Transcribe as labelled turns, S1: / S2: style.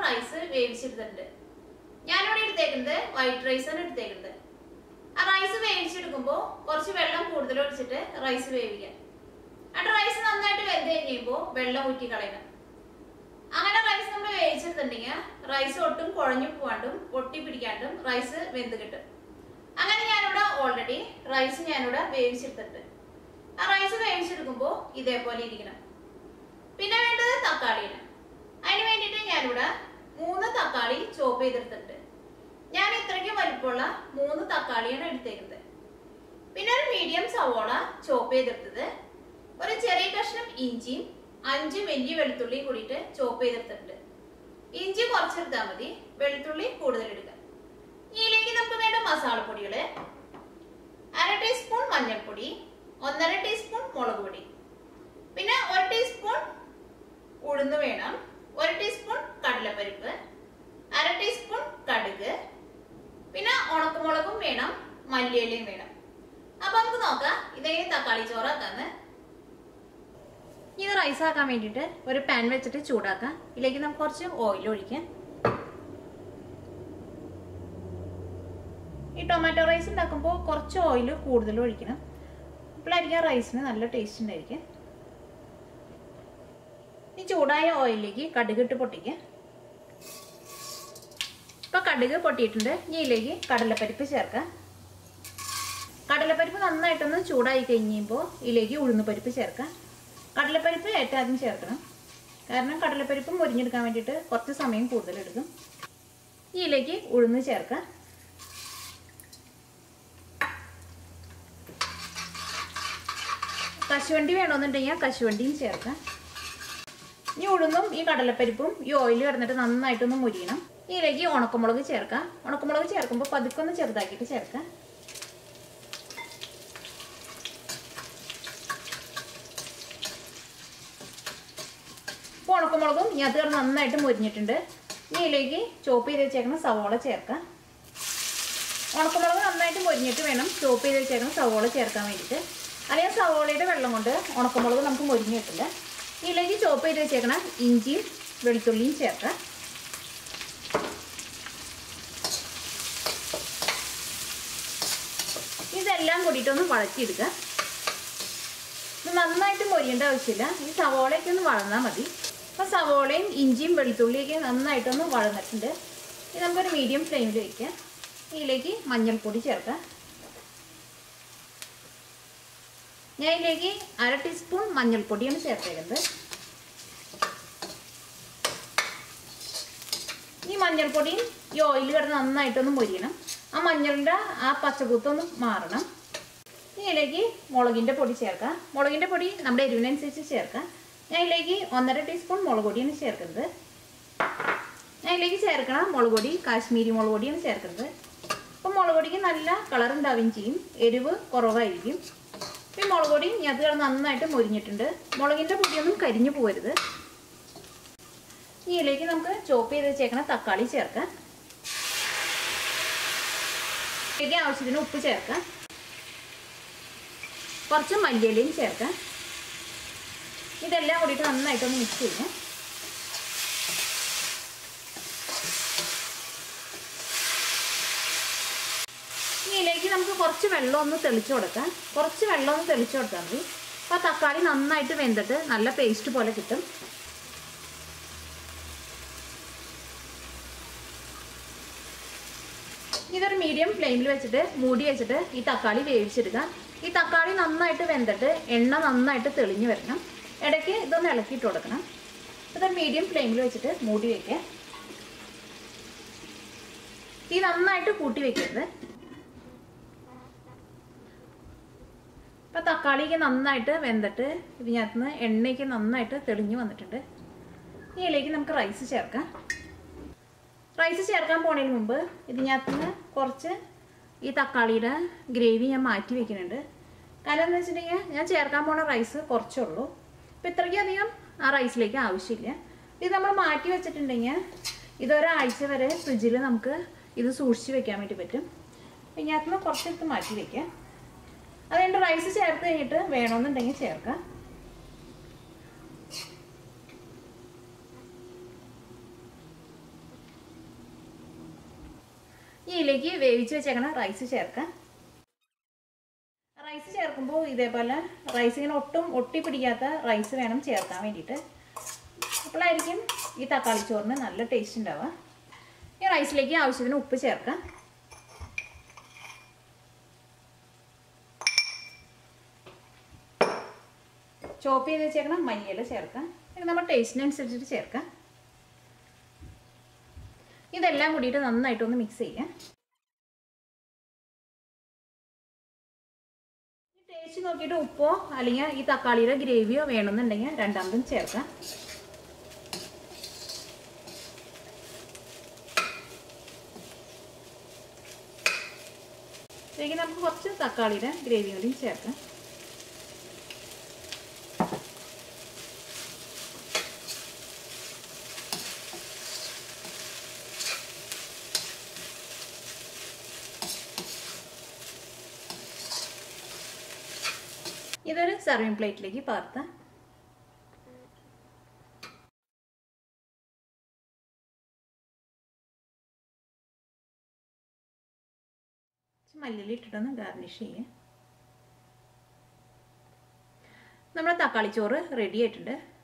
S1: rice വേവിച്ചെടുത്തിട്ടുണ്ട് ഞാനിവിടെ എടുത്തേക്കുന്നത് white rice ആണ് എടുത്തേക്കുന്നത് ആ റൈസ് വേവിച്ചെടുക്കുമ്പോൾ കുറച്ച് വെള്ളം കൂടുതൽ ഒഴിച്ചിട്ട് റൈസ് വേവിക്കാം എന്നിട്ട് റൈസ് നന്നായിട്ട് വെന്ത് കഴിയുമ്പോൾ വെള്ളം ഊറ്റി കളയണം അങ്ങനെ റൈസ് നമ്മൾ വേവിച്ചെടുത്തിട്ടുണ്ടെങ്കിൽ റൈസ് ഒട്ടും കുഴഞ്ഞു പോവാണ്ടും പൊട്ടി പിടിക്കാണ്ടും റൈസ് വെന്ത് കിട്ടും അങ്ങനെ ഞാനിവിടെ ഓൾറെഡി റൈസ് ഞാനിവിടെ വേവിച്ചെടുത്തിട്ടുണ്ട് ആ റൈസ് വേവിച്ചെടുക്കുമ്പോൾ ഇതേപോലെ ഇരിക്കണം പിന്നെ വേണ്ടത് തക്കാളിയാണ് അതിന് വേണ്ടിയിട്ട് ഞാനിവിടെ മൂന്ന് തക്കാളി ചോപ്പ് ചെയ്തെടുത്തിട്ടുണ്ട് ഞാൻ ഇത്രയ്ക്ക് വലിപ്പമുള്ള മൂന്ന് തക്കാളിയാണ് എടുത്തേക്കുന്നത് പിന്നെ ഒരു മീഡിയം സവോള ചോപ്പ് ചെയ്തെടുത്തത് ഒരു ചെറിയ കഷ്ണം ഇഞ്ചിയും അഞ്ച് വലിയ വെളുത്തുള്ളിയും കൂടിയിട്ട് ചോപ്പ് ചെയ്തെടുത്തിട്ടുണ്ട് ഇഞ്ചി കുറച്ചെടുത്താൽ മതി വെളുത്തുള്ളി കൂടുതൽ എടുക്കുക ഇതിലേക്ക് നമുക്ക് വേണ്ട മസാലപ്പൊടികള് അര ടീസ്പൂൺ മഞ്ഞൾപ്പൊടി ഒന്നര ടീസ്പൂൺ മുളക് പൊടി പിന്നെ ഒരു ടീസ്പൂൺ ഉഴുന്ന് വേണം ഒരു ടീസ്പൂൺ കടലപ്പരിപ്പ് അര ടീസ്പൂൺ കടുക് പിന്നെ ഉണക്കമുളകും വേണം മല്ലിയിലയും വേണം അപ്പൊ നമുക്ക് നോക്കാം ഇതേ തക്കാളി ചോറാക്കാന്ന് ഇത് റൈസ് ആക്കാൻ വേണ്ടിയിട്ട് ഒരു പാൻ വെച്ചിട്ട് ചൂടാക്കാം ഇതിലേക്ക് നമുക്ക് കുറച്ച് ഓയിൽ ഒഴിക്കാം ഈ ടൊമാറ്റോ റൈസ് ഉണ്ടാക്കുമ്പോൾ കുറച്ച് ഓയിൽ കൂടുതൽ ഒഴിക്കണം അപ്പോഴായിരിക്കും ആ റൈസിന് നല്ല ടേസ്റ്റ് ഉണ്ടായിരിക്കും ഈ ചൂടായ ഓയിലിലേക്ക് കടുക് ഇട്ട് പൊട്ടിക്കാം ഇപ്പൊ കടുക് പൊട്ടിയിട്ടുണ്ട് ഇനി ഇതിലേക്ക് കടലപ്പരിപ്പ് ചേർക്കാം കടലപ്പരിപ്പ് നന്നായിട്ടൊന്ന് ചൂടായി കഴിയുമ്പോൾ ഇതിലേക്ക് ഉഴുന്നുപരിപ്പ് ചേർക്കാം കടലപ്പരിപ്പ് ഏറ്റവും ആദ്യം ചേർക്കണം കാരണം കടലപ്പരിപ്പ് മുരിഞ്ഞെടുക്കാൻ വേണ്ടിയിട്ട് കുറച്ച് സമയം കൂടുതൽ എടുക്കും ഇതിലേക്ക് ഉഴുന്ന് ചേർക്കാം കശുവണ്ടി വേണമെന്നുണ്ടെങ്കിൽ കശുവണ്ടിയും ചേർക്കാം ഈ ഉഴുന്നും ഈ കടലപ്പരിപ്പും ഈ ഓയിൽ കിടന്നിട്ട് നന്നായിട്ടൊന്ന് മുരിയണം ഇതിലേക്ക് ഉണക്കമുളക് ചേർക്കാം ഉണക്കമുളക് ചേർക്കുമ്പോൾ പതുക്കൊന്ന് ചെറുതാക്കിയിട്ട് ചേർക്കാം ഇപ്പോൾ ഉണക്കമുളകും ഈ അത് കിടന്ന് നന്നായിട്ട് മുരിഞ്ഞിട്ടുണ്ട് ഇനി ഇതിലേക്ക് ചോപ്പ് ചെയ്ത് വെച്ചേക്കുന്ന സവോള ചേർക്കാം ഉണക്കമുളക് നന്നായിട്ട് മുരിഞ്ഞിട്ട് വേണം ചോപ്പ് ചെയ്ത് വെച്ചേക്കുന്ന സവോള ചേർക്കാൻ വേണ്ടിയിട്ട് അല്ലെങ്കിൽ സവോളയുടെ വെള്ളം കൊണ്ട് ഉണക്കമുളക് നമുക്ക് മുരിഞ്ഞ് കിട്ടില്ല ഇതിലേക്ക് ചോപ്പ് ചെയ്ത് വെച്ചേക്കണം ഇഞ്ചിയും വെളുത്തുള്ളിയും ചേർക്കാം ഇതെല്ലാം കൂടിയിട്ടൊന്ന് വഴറ്റിയെടുക്കുക ഇത് നന്നായിട്ട് മൊരിയേണ്ട ആവശ്യമില്ല ഈ സവോളയൊക്കെ ഒന്ന് വളർന്നാൽ മതി അപ്പോൾ സവോളയും ഇഞ്ചിയും വെളുത്തുള്ളിയൊക്കെ നന്നായിട്ടൊന്ന് വളർന്നിട്ടുണ്ട് ഇത് നമുക്കൊരു മീഡിയം ഫ്ലെയിമിൽ വയ്ക്കാം ഇതിലേക്ക് മഞ്ഞൾപ്പൊടി ചേർക്കാം ഞാൻ ഇതിലേക്ക് അര ടീസ്പൂൺ മഞ്ഞൾപ്പൊടിയാണ് ചേർത്തേക്കുന്നത് ഈ മഞ്ഞൾപ്പൊടിയും ഈ ഓയിൽ കിടന്ന് നന്നായിട്ടൊന്ന് മൊരിയണം ആ മഞ്ഞളിൻ്റെ ആ പച്ചക്കുത്തൊന്ന് മാറണം ഇതിലേക്ക് മുളകിൻ്റെ പൊടി ചേർക്കാം മുളകിൻ്റെ പൊടി നമ്മുടെ എരിവിനനുസരിച്ച് ചേർക്കാം ഞാൻ ഇതിലേക്ക് ഒന്നര ടീസ്പൂൺ മുളക് പൊടിയാണ് ചേർക്കുന്നത് ഞാൻ ഇതിലേക്ക് ചേർക്കണം മുളക് പൊടി കാശ്മീരി മുളക് പൊടിയാണ് ചേർക്കുന്നത് അപ്പം മുളക് പൊടിക്ക് നല്ല കളർ ഉണ്ടാവുകയും ചെയ്യും എരിവ് കുറവായിരിക്കും ഈ മുളക് പൊടി അത് നന്നായിട്ട് മൊരിഞ്ഞിട്ടുണ്ട് മുളകിൻ്റെ പൊടിയൊന്നും കരിഞ്ഞു പോകരുത് ഈ ഇതിലേക്ക് നമുക്ക് ചോപ്പ് ചെയ്ത് വെച്ചേക്കണ തക്കാളി ചേർക്കാം ഇതിലേക്ക് ആവശ്യത്തിന് ഉപ്പ് ചേർക്കാം കുറച്ച് മല്ലിയിലയും ചേർക്കാം ഇതെല്ലാം കൂടിയിട്ട് നന്നായിട്ടൊന്ന് മിക്സ് ചെയ്യാം ഇനി ഇതിലേക്ക് നമുക്ക് കുറച്ച് വെള്ളം ഒന്ന് തെളിച്ചു കൊടുക്കാം കുറച്ച് വെള്ളം ഒന്ന് തെളിച്ചു കൊടുത്താൽ മതി അപ്പോൾ തക്കാളി നന്നായിട്ട് വെന്തിട്ട് നല്ല പേസ്റ്റ് പോലെ കിട്ടും ഇതൊരു മീഡിയം ഫ്ലെയിമിൽ വെച്ചിട്ട് മൂടി വെച്ചിട്ട് ഈ തക്കാളി വേവിച്ചെടുക്കാം ഈ തക്കാളി നന്നായിട്ട് വെന്തിട്ട് എണ്ണ നന്നായിട്ട് തെളിഞ്ഞു വരണം ഇടയ്ക്ക് ഇതൊന്ന് ഇളക്കിയിട്ട് കൊടുക്കണം ഇതൊരു മീഡിയം ഫ്ലെയിമിൽ വെച്ചിട്ട് മൂടി വയ്ക്കുക തീ നന്നായിട്ട് കൂട്ടി വെക്കരുത് ഇപ്പം തക്കാളിക്ക് നന്നായിട്ട് വെന്തിട്ട് ഇതിനകത്ത് എണ്ണയ്ക്ക് നന്നായിട്ട് തെളിഞ്ഞു വന്നിട്ടുണ്ട് ഇതിലേക്ക് നമുക്ക് റൈസ് ചേർക്കാം റൈസ് ചേർക്കാൻ പോണതിന് മുമ്പ് ഇതിനകത്ത് കുറച്ച് ഈ തക്കാളിയുടെ ഗ്രേവി ഞാൻ മാറ്റി വെക്കുന്നുണ്ട് കാരണം എന്താ വെച്ചിട്ടുണ്ടെങ്കിൽ ഞാൻ ചേർക്കാൻ പോണ റൈസ് കുറച്ചേ ഉള്ളൂ അപ്പം ഇത്രയ്ക്കും അധികം ആ റൈസിലേക്ക് ആവശ്യമില്ല ഇത് നമ്മൾ മാറ്റി വെച്ചിട്ടുണ്ടെങ്കിൽ ഇതൊരാഴ്ച വരെ ഫ്രിഡ്ജിൽ നമുക്ക് ഇത് സൂക്ഷിച്ച് വെക്കാൻ വേണ്ടി പറ്റും ഇതിനകത്ത് നിന്ന് കുറച്ചെടുത്ത് മാറ്റി വെക്കാം അതുകൊണ്ട് റൈസ് ചേർത്ത് കഴിഞ്ഞിട്ട് വേണമെന്നുണ്ടെങ്കിൽ ചേർക്കാം ഈ ഇതിലേക്ക് വേവിച്ച് വെച്ചേക്കണ റൈസ് ചേർക്കാം റൈസ് ചേർക്കുമ്പോൾ ഇതേപോലെ റൈസ് ഇങ്ങനെ ഒട്ടും ഒട്ടി പിടിക്കാത്ത റൈസ് വേണം ചേർക്കാൻ വേണ്ടിയിട്ട് അപ്പോഴായിരിക്കും ഈ തക്കാളി ചോറിന് നല്ല ടേസ്റ്റ് ഉണ്ടാവുക ഈ റൈസിലേക്ക് ആവശ്യത്തിന് ഉപ്പ് ചേർക്കാം ചോപ്പ് ചെയ്ത് വെച്ചേക്കണം മല്ലിയില ചേർക്കാം ഇത് നമ്മൾ ടേസ്റ്റിനനുസരിച്ചിട്ട് ചേർക്കാം ഇതെല്ലാം കൂടിയിട്ട് നന്നായിട്ടൊന്ന് മിക്സ് ചെയ്യാം ടേസ്റ്റ് നോക്കിയിട്ട് ഉപ്പോ അല്ലെങ്കിൽ ഈ തക്കാളിയുടെ ഗ്രേവിയോ വേണമെന്നുണ്ടെങ്കിൽ രണ്ടാമതും ചേർക്കാം ഇതിലേക്ക് നമുക്ക് കുറച്ച് തക്കാളിയുടെ ഗ്രേവി കൂടി ചേർക്കാം ഇതൊരു സർവിങ് പ്ലേറ്റിലേക്ക് പകർത്താം മല്ലിയിൽ ഇട്ടിട്ടൊന്ന് ഗാർണിഷ് ചെയ്യാം നമ്മുടെ തക്കാളി ചോറ് റെഡി ആയിട്ടുണ്ട്